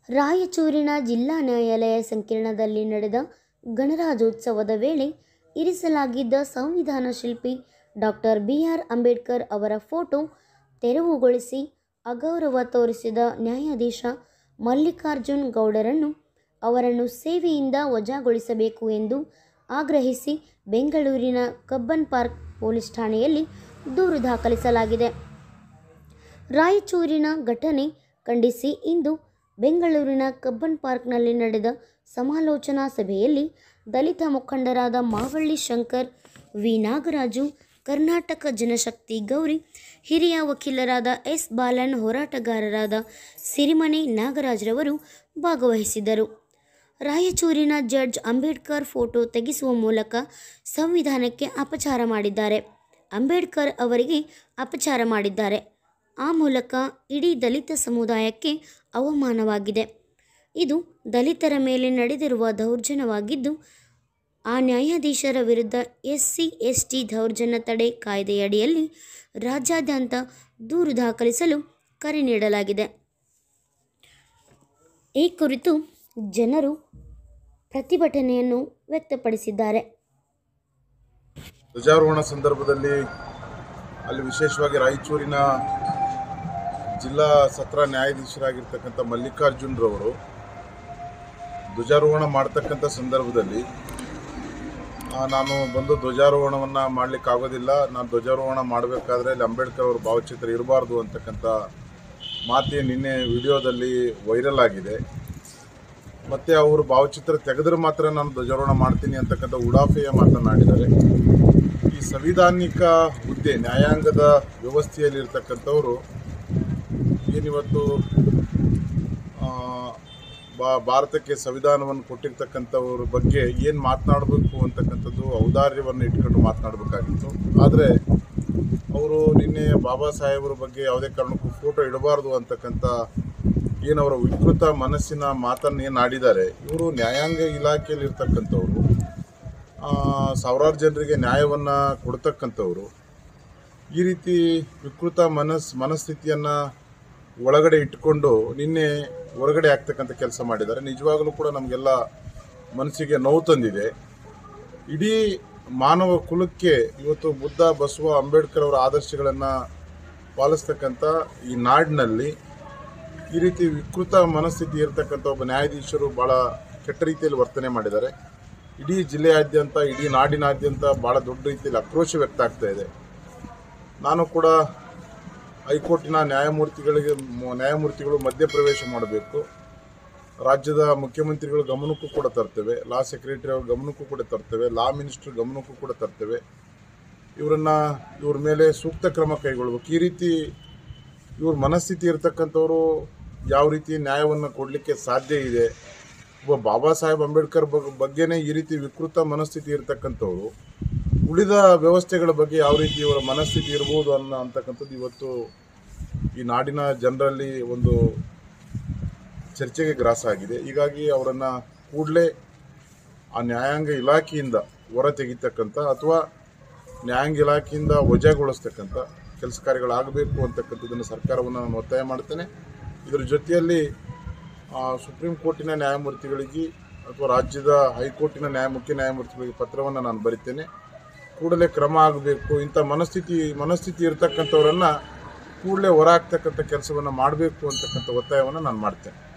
ರಾಯಚೂರಿನ ಜಿಲ್ಲಾ ನ್ಯಾಯಾಲಯ ಸಂಕೀರ್ಣದಲ್ಲಿ ನಡೆದ ಗಣರಾಜ್ಯೋತ್ಸವದ ವೇಳೆ ಇರಿಸಲಾಗಿದ್ದ ಸಂವಿಧಾನ ಶಿಲ್ಪಿ ಡಾಕ್ಟರ್ ಬಿಆರ್ ಅಂಬೇಡ್ಕರ್ ಅವರ ಫೋಟೋ ತೆರವುಗೊಳಿಸಿ ಅಗೌರವ ತೋರಿಸಿದ ನ್ಯಾಯಾಧೀಶ ಮಲ್ಲಿಕಾರ್ಜುನ್ ಗೌಡರನ್ನು ಅವರನ್ನು ಸೇವೆಯಿಂದ ವಜಾಗೊಳಿಸಬೇಕು ಎಂದು ಆಗ್ರಹಿಸಿ ಬೆಂಗಳೂರಿನ ಕಬ್ಬನ್ ಪಾರ್ಕ್ ಪೊಲೀಸ್ ಠಾಣೆಯಲ್ಲಿ ದೂರು ದಾಖಲಿಸಲಾಗಿದೆ ರಾಯಚೂರಿನ ಘಟನೆ ಖಂಡಿಸಿ ಇಂದು ಬೆಂಗಳೂರಿನ ಕಬ್ಬನ್ ಪಾರ್ಕ್ನಲ್ಲಿ ನಡೆದ ಸಮಾಲೋಚನಾ ಸಭೆಯಲ್ಲಿ ದಲಿತ ಮುಖಂಡರಾದ ಮಾವಳ್ಳಿ ಶಂಕರ್ ವಿ ನಾಗರಾಜು ಕರ್ನಾಟಕ ಜನಶಕ್ತಿ ಗೌರಿ ಹಿರಿಯ ವಕೀಲರಾದ ಎಸ್ ಬಾಲನ್ ಹೋರಾಟಗಾರರಾದ ಸಿರಿಮನೆ ನಾಗರಾಜ್ರವರು ಭಾಗವಹಿಸಿದ್ದರು ರಾಯಚೂರಿನ ಜಡ್ಜ್ ಅಂಬೇಡ್ಕರ್ ಫೋಟೋ ತೆಗೆಸುವ ಮೂಲಕ ಸಂವಿಧಾನಕ್ಕೆ ಅಪಚಾರ ಮಾಡಿದ್ದಾರೆ ಅಂಬೇಡ್ಕರ್ ಅವರಿಗೆ ಅಪಚಾರ ಮಾಡಿದ್ದಾರೆ ಆ ಮೂಲಕ ಇಡೀ ದಲಿತ ಸಮುದಾಯಕ್ಕೆ ಅವಮಾನವಾಗಿದೆ ಇದು ದಲಿತರ ಮೇಲೆ ನಡೆದಿರುವ ದೌರ್ಜನ್ಯವಾಗಿದ್ದು ಆ ನ್ಯಾಯಾಧೀಶರ ವಿರುದ್ಧ ಎಸ್ ಸಿ ಎಸ್ ಟಿ ದೌರ್ಜನ್ಯ ತಡೆ ಕಾಯ್ದೆಯಡಿಯಲ್ಲಿ ರಾಜ್ಯಾದ್ಯಂತ ದೂರು ದಾಖಲಿಸಲು ಕರೆ ನೀಡಲಾಗಿದೆ ಈ ಕುರಿತು ಜನರು ಪ್ರತಿಭಟನೆಯನ್ನು ವ್ಯಕ್ತಪಡಿಸಿದ್ದಾರೆ ಧ್ವಜಾರೋಹಣ ಸಂದರ್ಭದಲ್ಲಿ ಅಲ್ಲಿ ವಿಶೇಷವಾಗಿ ರಾಯಚೂರಿನ ಜಿಲ್ಲಾ ಸತ್ರ ನ್ಯಾಯಾಧೀಶರಾಗಿರ್ತಕ್ಕಂಥ ಮಲ್ಲಿಕಾರ್ಜುನ್ರವರು ಧ್ವಜಾರೋಹಣ ಮಾಡ್ತಕ್ಕಂಥ ಸಂದರ್ಭದಲ್ಲಿ ಆ, ನಾನು ಬಂದು ಧ್ವಜಾರೋಹಣವನ್ನು ಮಾಡಲಿಕ್ಕೆ ಆಗೋದಿಲ್ಲ ನಾನು ಧ್ವಜಾರೋಹಣ ಮಾಡಬೇಕಾದ್ರೆ ಅಲ್ಲಿ ಅಂಬೇಡ್ಕರ್ ಅವ್ರ ಭಾವಚಿತ್ರ ಇರಬಾರ್ದು ಅಂತಕ್ಕಂಥ ಮಾತೆ ನಿನ್ನೆ ವಿಡಿಯೋದಲ್ಲಿ ವೈರಲ್ ಆಗಿದೆ ಮತ್ತು ಅವರು ಭಾವಚಿತ್ರ ತೆಗೆದ್ರೆ ಮಾತ್ರ ನಾನು ಧ್ವಜಾರೋಹಣ ಮಾಡ್ತೀನಿ ಅಂತಕ್ಕಂಥ ಉಡಾಫೆಯ ಮಾತನಾಡಿದ್ದಾರೆ ಈ ಸಂವಿಧಾನಿಕ ಹುದ್ದೆ ನ್ಯಾಯಾಂಗದ ವ್ಯವಸ್ಥೆಯಲ್ಲಿರ್ತಕ್ಕಂಥವರು ಏನಿವತ್ತು ಆ, ಬಾ ಭಾರತಕ್ಕೆ ಸಂವಿಧಾನವನ್ನು ಕೊಟ್ಟಿರ್ತಕ್ಕಂಥವ್ರ ಬಗ್ಗೆ ಏನು ಮಾತನಾಡಬೇಕು ಅಂತಕ್ಕಂಥದ್ದು ಔದಾರ್ಯವನ್ನು ಇಟ್ಕೊಂಡು ಮಾತನಾಡಬೇಕಾಗಿತ್ತು ಆದರೆ ಅವರು ನಿನ್ನೆ ಬಾಬಾ ಸಾಹೇಬರ ಬಗ್ಗೆ ಯಾವುದೇ ಕಾರಣಕ್ಕೂ ಫೋಟೋ ಇಡಬಾರ್ದು ಅಂತಕ್ಕಂಥ ಏನು ಅವರ ವಿಕೃತ ಮನಸ್ಸಿನ ಮಾತನ್ನು ಏನು ಆಡಿದ್ದಾರೆ ಇವರು ನ್ಯಾಯಾಂಗ ಇಲಾಖೆಯಲ್ಲಿ ಇರ್ತಕ್ಕಂಥವ್ರು ಆ, ಸಾವಿರಾರು ಜನರಿಗೆ ನ್ಯಾಯವನ್ನು ಕೊಡ್ತಕ್ಕಂಥವ್ರು ಈ ರೀತಿ ವಿಕೃತ ಮನಸ್ ಮನಸ್ಥಿತಿಯನ್ನು ಒಳಗಡೆ ಇಟ್ಕೊಂಡು ನಿನ್ನೆ ಹೊರಗಡೆ ಆಗ್ತಕ್ಕಂಥ ಕೆಲಸ ಮಾಡಿದ್ದಾರೆ ನಿಜವಾಗಲೂ ಕೂಡ ನಮಗೆಲ್ಲ ಮನಸ್ಸಿಗೆ ನೋವು ತಂದಿದೆ ಇಡೀ ಮಾನವ ಕುಲಕ್ಕೆ ಇವತ್ತು ಬುದ್ಧ ಬಸವ ಅಂಬೇಡ್ಕರ್ ಅವರ ಆದರ್ಶಗಳನ್ನು ಪಾಲಿಸ್ತಕ್ಕಂಥ ಈ ನಾಡಿನಲ್ಲಿ ಈ ರೀತಿ ವಿಕೃತ ಮನಸ್ಥಿತಿ ಇರತಕ್ಕಂಥ ಒಬ್ಬ ನ್ಯಾಯಾಧೀಶರು ಭಾಳ ಕೆಟ್ಟ ರೀತಿಯಲ್ಲಿ ವರ್ತನೆ ಮಾಡಿದ್ದಾರೆ ಇಡೀ ಜಿಲ್ಲೆಯಾದ್ಯಂತ ಇಡೀ ನಾಡಿನಾದ್ಯಂತ ಭಾಳ ದೊಡ್ಡ ರೀತಿಯಲ್ಲಿ ಆಕ್ರೋಶ ವ್ಯಕ್ತ ಆಗ್ತಾ ಇದೆ ನಾನು ಕೂಡ ಹೈಕೋರ್ಟಿನ ನ್ಯಾಯಮೂರ್ತಿಗಳಿಗೆ ಮ- ನ್ಯಾಯಮೂರ್ತಿಗಳು ಮಧ್ಯಪ್ರವೇಶ ಮಾಡಬೇಕು ರಾಜ್ಯದ ಮುಖ್ಯಮಂತ್ರಿಗಳ ಗಮನಕ್ಕೂ ಕೂಡ ತರ್ತೇವೆ ಲಾ ಸೆಕ್ರೆಟರಿ ಅವ್ರ ಗಮನಕ್ಕೂ ಕೂಡ ತರ್ತೇವೆ ಲಾ ಮಿನಿಸ್ಟರ್ ಗಮನಕ್ಕೂ ಕೂಡ ತರ್ತೇವೆ ಇವರನ್ನ ಇವ್ರ ಮೇಲೆ ಸೂಕ್ತ ಕ್ರಮ ಕೈಗೊಳ್ಬೇಕು ಈ ರೀತಿ ಇವ್ರ ಮನಸ್ಥಿತಿ ಇರ್ತಕ್ಕಂಥವ್ರು ಯಾವ ರೀತಿ ನ್ಯಾಯವನ್ನು ಕೊಡಲಿಕ್ಕೆ ಸಾಧ್ಯ ಇದೆ ಒಬ್ಬ ಬಾಬಾ ಸಾಹೇಬ್ ಅಂಬೇಡ್ಕರ್ ಬಗ್- ಬಗ್ಗೆನೇ ಈ ರೀತಿ ವಿಕೃತ ಮನಸ್ಥಿತಿ ಇರ್ತಕ್ಕಂಥವ್ರು ಉಳಿದ ವ್ಯವಸ್ಥೆಗಳ ಬಗ್ಗೆ ಯಾವ ರೀತಿ ಇವರ ಮನಸ್ಥಿತಿ ಇರ್ಬೋದು ಅನ್ನೋ ಅಂತಕ್ಕಂಥದ್ದು ಇವತ್ತು ಈ ನಾಡಿನ ಜನರಲ್ಲಿ ಒಂದು ಚರ್ಚೆಗೆ ಗ್ರಾಸ ಆಗಿದೆ ಹೀಗಾಗಿ ಅವರನ್ನು ಕೂಡಲೇ ಆ ನ್ಯಾಯಾಂಗ ಇಲಾಖೆಯಿಂದ ಹೊರ ತೆಗಿತಕ್ಕಂಥ ಅಥವಾ ನ್ಯಾಯಾಂಗ ಇಲಾಖೆಯಿಂದ ವಜಾಗೊಳಿಸ್ತಕ್ಕಂಥ ಕೆಲಸ ಕಾರ್ಯಗಳಾಗಬೇಕು ಅಂತಕ್ಕಂಥದ್ದನ್ನು ಸರ್ಕಾರವನ್ನು ನಾನು ಒತ್ತಾಯ ಮಾಡ್ತೇನೆ ಇದರ ಜೊತೆಯಲ್ಲಿ ಆ, ಸುಪ್ರೀಂ ಕೋರ್ಟಿನ ನ್ಯಾಯಮೂರ್ತಿಗಳಿಗೆ ಅಥವಾ ರಾಜ್ಯದ ಹೈಕೋರ್ಟಿನ ನ್ಯಾಯ ಮುಖ್ಯ ನ್ಯಾಯಮೂರ್ತಿಗಳಿಗೆ ಪತ್ರವನ್ನು ನಾನು ಬರಿತೇನೆ ಕೂಡಲೇ ಕ್ರಮ ಆಗಬೇಕು ಇಂಥ ಮನಸ್ಥಿತಿ ಮನಸ್ಥಿತಿ ಇರ್ತಕ್ಕಂಥವ್ರನ್ನ ಕೂಡಲೇ ಹೊರ ಹಾಕ್ತಕ್ಕಂಥ ಕೆಲಸವನ್ನು ಮಾಡಬೇಕು ಅಂತಕ್ಕಂಥ ಒತ್ತಾಯವನ್ನು ನಾನು ಮಾಡ್ತೇನೆ